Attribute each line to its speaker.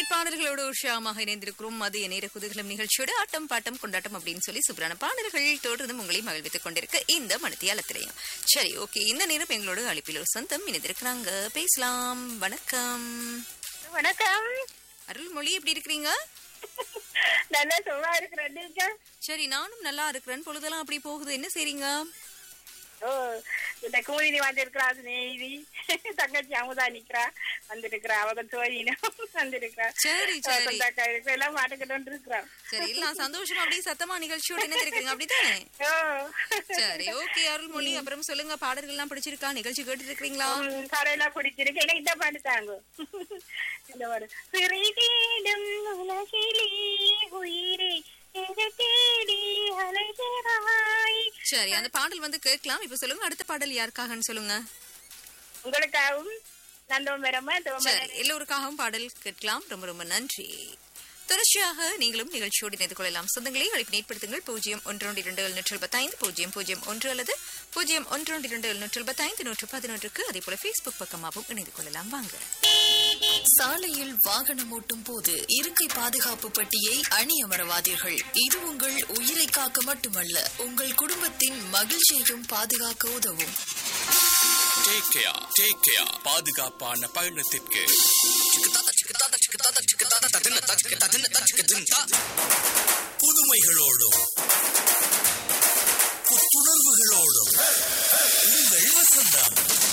Speaker 1: பாடல்களோடு உஷாமாக இணைந்திருக்கிறோம் அது நேர குதூகலம் நிகழ்ச்சியோட ஆட்டம் பாட்டம் கொண்டாட்டம் அப்படின்னு சொல்லி சூப்பரான பாடல்கள் தொடர்ந்து உங்களை மகிழ்வித்துக் கொண்டிருக்கு இந்த மனத்தியாலத்திலையும் சரி ஓகே இந்த நேரம் எங்களோட அழைப்பில் ஒரு சொந்தம் இணைந்திருக்கிறாங்க பேசலாம் வணக்கம்
Speaker 2: வணக்கம்
Speaker 1: அருள்மொழி எப்படி இருக்கிறீங்க
Speaker 2: நல்லா சும்மா இருக்கிறேன் நீங்க
Speaker 1: சரி நானும் நல்லா இருக்கிறேன் பொழுதெல்லாம் அப்படி போகுது என்ன செய்றீங்க
Speaker 2: ஓ இந்த கூலினி வந்திருக்கிறா நேவி தங்கச்சி அமுதா நிக்கிறா வந்திருக்கிறா அவங்க சோழினும் வந்திருக்கிறா
Speaker 1: சரி சரி
Speaker 2: கொண்டாக்கா இருக்கு எல்லாம் மாட்டுக்கிட்டு இருக்கிறா
Speaker 1: சரி எல்லாம் சந்தோஷமா அப்படியே சத்தமா நிகழ்ச்சியோட இணைந்திருக்கிறீங்க அப்படித்தானே
Speaker 2: ஓ
Speaker 1: சரி ஓகே அருள்மொழி அப்புறம் சொல்லுங்க பாடல்கள்லாம் பிடிச்சிருக்கா நிகழ்ச்சி கேட்டு இருக்கீங்களா
Speaker 2: ம், கடையெல்லாம் பிடிச்சிருக்கு எனக்கு இந்த பாட்டு தாங்க இந்த பாடு சிறிதேடும் உலகிலே உயிரே எங்க தேடி அலைகிறாய்
Speaker 1: சரி அந்த பாடல் வந்து கேட்கலாம் இப்ப சொல்லுங்க அடுத்த பாடல் யாருக்காகன்னு சொல்லுங்க
Speaker 2: உங்களுக்காகவும் நந்தோம்பரமா
Speaker 1: சரி
Speaker 2: தோம்பரம்
Speaker 1: எல்லோருக்காகவும் பாடல் கேட்கலாம் ரொம்ப ரொம்ப நன்றி தொடர்ச்சியாக நீங்களும் நிகழ்ச்சியோடு இணைந்து கொள்ளலாம் சொந்தங்களை அழைப்பு ஏற்படுத்துங்கள் பூஜ்ஜியம் ஒன்று ஒன்று இரண்டு எழுநூற்று எழுபத்தைந்து பூஜ்ஜியம் பூஜ்ஜியம் ஒன்று அல்லது பூஜ்ஜியம் ஒன்று ஒன்று இரண்டு எழுநூற்று எழுபத்தைந்து நூற்று பதினொன்றுக்கு அதே போல ஃபேஸ்புக் பக்கமாகவும் இணைந்து கொள்ளலாம் வாங்க
Speaker 3: சாலையில் வாகனம் ஓட்டும் போது இருக்கை பாதுகாப்பு பட்டியை அணியமரவாதீர்கள் இது உங்கள் உயிரை காக்க மட்டுமல்ல உங்கள் குடும்பத்தின் மகிழ்ச்சியையும் பாதுகாக்க உதவும்
Speaker 4: டேக் கேர் டேக் கேர் பாதுகாப்பான பயணத்திற்கு புதுமைகளோடும் புத்துணர்வுகளோடும் உங்கள் வசந்தம்